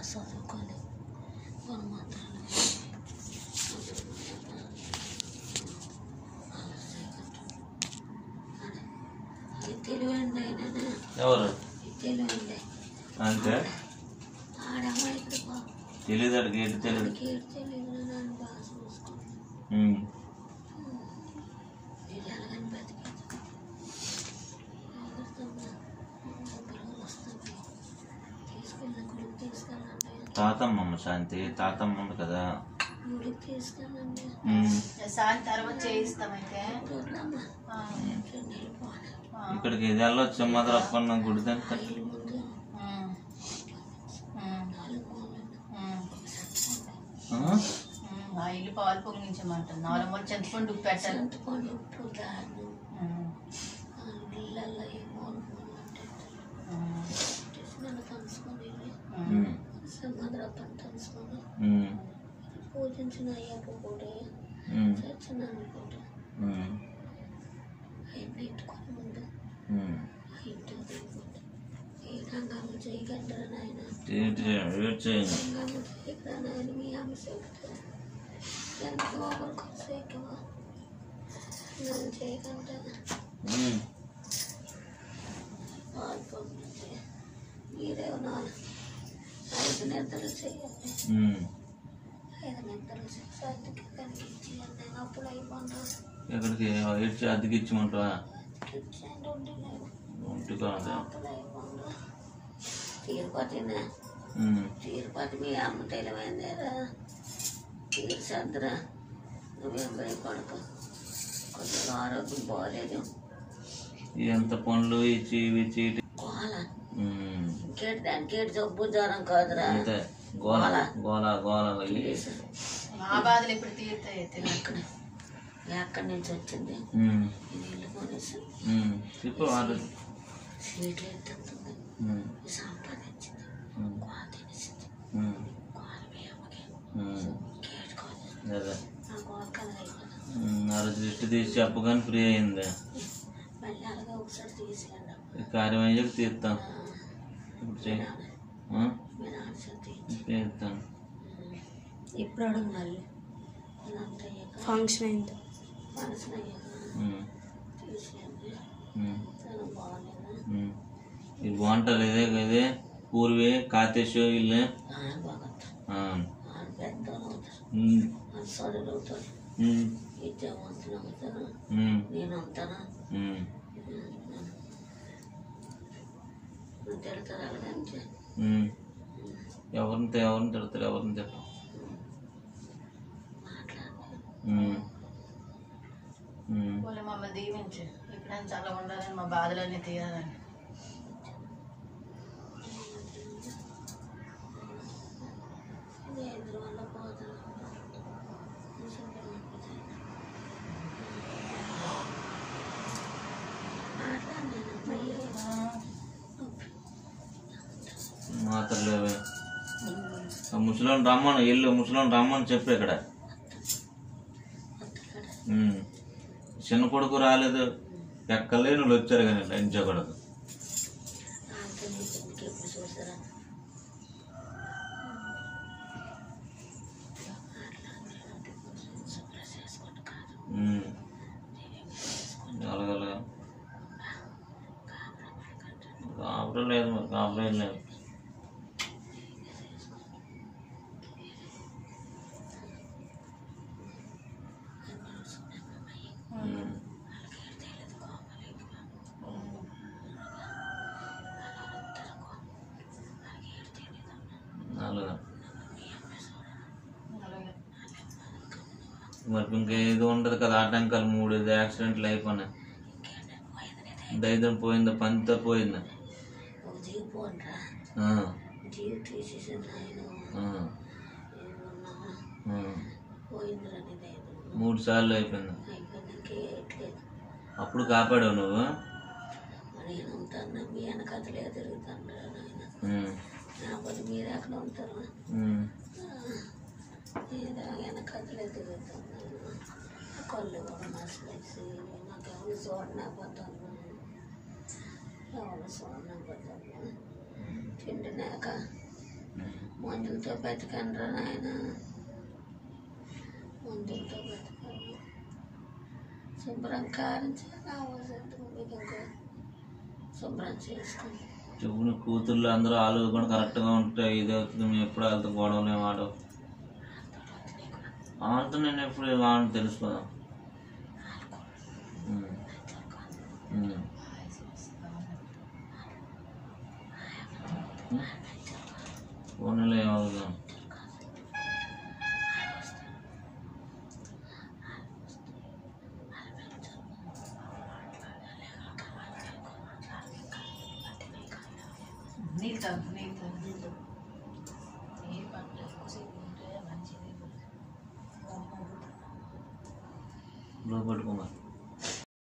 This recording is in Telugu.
చదువుకొని కొన్ని మాత్రాలు తెలివండి ఆయన ఎవరు తెలివండి అంటే ఆడమ్మ ఇక్కడ పో తెలియదు అడిగి ఏంటి తెలియదు కేడు తెలియదు నన్ను బాగా చూసుకోండి ఉమ్. నేను ఎలాగని బతికేది ఎగురుతున్నా డబ్బులు వస్తుంది తీసుకెళ్ళిన గుడికి తీసుకెళ్ళండి తాతమ్మమ్మ శాంతి తాతమ్మ ఉంది కదా గుడికి తీసుకెళ్ళండి ఉమ్. సాయం తర్వాత చేయిస్తామైతే చూడమ్మా ఆ, వెళ్ళిపోవాలి ఆ, ఇక్కడికి ఇది వెళ్ళొచ్చు మదర్ అప్పన్న గుడి దగ్గర ఇల్లు ముందు ఉమ్, ఉమ్, నాలుగు మూలలు ఉమ్, ఆ? ఉమ్, ఆ ఇల్లు పాలు పొంగించమంటారు నాలుగు మూల చింతపండు ఉప్పు పెట్టాలి చింతపండు ఉప్పు దాన్ని ఉమ్, నీళ్ళల్లో ఈ మూల మూల అంటే ఉమ్, నన్ను కలుసుకొని ఉమ్, ఉమ్. సింహద్రప్పని తెలుసుకొని ఉమ్. పూజించిన అయ్యప్ప కూడా ఉమ్. చచ్చినాన్ని కూడా ఉమ్. ఆయన ఇంటికొని ముందు ఉమ్. ఆ ఇంటికి దిగుతుంది ఏ రంగాలు చేయగలరా నాయన ఏంటి చేయండి? ఏంటి చేయండి? రంగాలు చేయగలరా నాయన మీ ఆమె చెబుతారు ఎంత ఒకరు ఖర్చు ఎక్కువ నన్ను చేయగలరా ఉమ్. పాలు పంపించి మీరే నాలుగు ఐదు నిద్రలు చేయండి ఉమ్. ఐదు నిద్రలు చేసి అద్దెకి కనిపించి నేను అప్పుడు అయిపోయినా ఎక్కడికి ఏడ్చి అద్దెకి ఇచ్చిమంటావా ఇచ్చేయండి ఉండలేవు ఒంటి కాదు అప్పుడు అయిపోయినా తిరుపతినే ఉమ్. తిరుపతి మీ అమ్మ తెలివైందేరా తీర్చద్దురా నువ్వేం భయపడకు కొద్దిగా ఆరోగ్యం బాగాలేదు ఎంత పనులు ఇచ్చి ఇవి ఇచ్చి ఇటు. గోల ఉమ్. ఇంకేటి దానికి ఏటి జబ్బు జ్వరం కాదురా అంతే గోల గోల గోల ఇవి. మా బాధలు ఇప్పుడు తీరుతాయి తెలియదు ఎక్కడ ఎక్కడి నుంచి వచ్చింది ఉమ్. ఇది ఇల్లు కొనేసి ఉమ్. చెప్పు వాళ్ళు సీట్లు ఎత్తుతుంది ఉమ్. సంపాదించింది ఉమ్. గోల తినేసింది ఉమ్. గోల మీ అమ్మకి ఉమ్. కేటు కాదు అదే ఆ గోల కలగా అయిపోయింది ఉమ్. ఆ రోజు దృష్టి తీసి చెప్పగానే ఫ్రీ అయింది మళ్ళీ అలాగే ఒకసారి తీసుకెళ్ళాం ఈ కార్యం అయ్యాక తీస్తాం ఇప్పుడు మీ చేయి నాన్న ఆ? మీ నాన్న చేతి తీస్తాను ఇప్పుడు అడుగు మళ్ళీ ఇదంతా అయ్యాక ఫంక్షన్ అయింది మనసులో అయ్యాక ఉమ్. తీసుకెళ్ళి ఉమ్. చాలా బాగాలేదు ఉమ్. ఇది బాగుంటుంది ఇదే ఇదే పూర్వే కాతేశ్ ఇల్లు ఆయన బాగుంటారు ఆ. ఆయన పెద్దలు అవుతారు ఉమ్. ఆయన చదువులు అవుతారు ఉమ్. విద్యావంతులు అవుతారు ఉమ్. నేను అవుతాను ఉమ్. నువ్వు తిడతారు అలాగంటే ఉమ్. ఎవరిని తి- ఎవరిని తిడతారు ఎవరిని తిట్టరు మాట్లాడాలి ఉమ్. ఉమ్. వాళ్ళు మమ్మల్ని దీవించు ఎప్పుడైనా చాలా ఉండాలని మా బాధలన్నీ తీయాలని ఇది ఎదురు వల్ల పోతారు మాత్రం లేవే ఆ ముసలోని రమ్మను ఇల్లు ముసలోని రమ్మని చెప్పు ఇక్కడ ఉమ్. చిన్న కొడుకు రాలేదు ఎక్కలే నువ్వు వచ్చారు కానీ లంచకూడదు ఎప్పుడు చూసారా చేసుకుంటూ కాదు ఉమ్. అలాగలాగా కాపురం లేదు మరి కాపురం ఏం లేదు ఉమ్. అలాగా అలాగే మరి ఇంకేదో ఉండదు కదా ఆటంకాలు మూడు ఐదు యాక్సిడెంట్లు అయిపోయినాయి దైద్యం పోయిందా పంత పోయిందా ఒక జీవి పోండ్రా ఆ, జీవి తీసేసిన ఆయన ఆ, ఏమన్నా ఆ. పోయిందిరా నీది ఏదో. మూడు సార్లు అయిపోయింది అయిపోయింది ఇంకేయట్లేదు అప్పుడు కాపాడావు నువ్వు నేను ఉంటాను మీ వెనకతలే తిరుగుతాను నాయన ఉమ్, లేకపోతే మీరు ఎక్కడ ఉంటారు ఉమ్, ఏదో వెనకతలే తిరుగుతాను కళ్ళు కూడా మసలేసి నాకు ఎవరు చూడలేకపోతాను ఎవరు చూడలేకపోతాను తిండినాక మందులతో బతకండ్రా నాయన మందులతో బతకండి శుభ్రం కారం అవసరం మీకు ఇంకో శుభ్రం చేసుకుని చెప్పు నీ కూతుర్లు అందరూ వాళ్ళు కూడా కరెక్ట్గా ఉంటే ఇది అవుతుంది మేము ఎప్పుడు వాళ్ళతో గొడవలే మాట వాళ్ళతో నేను ఎప్పుడు వాళ్ళని తెలుసుకోదా ఫోన్లో ఏమవుతుందా నీళ్ళు తాగు నీళ్ళు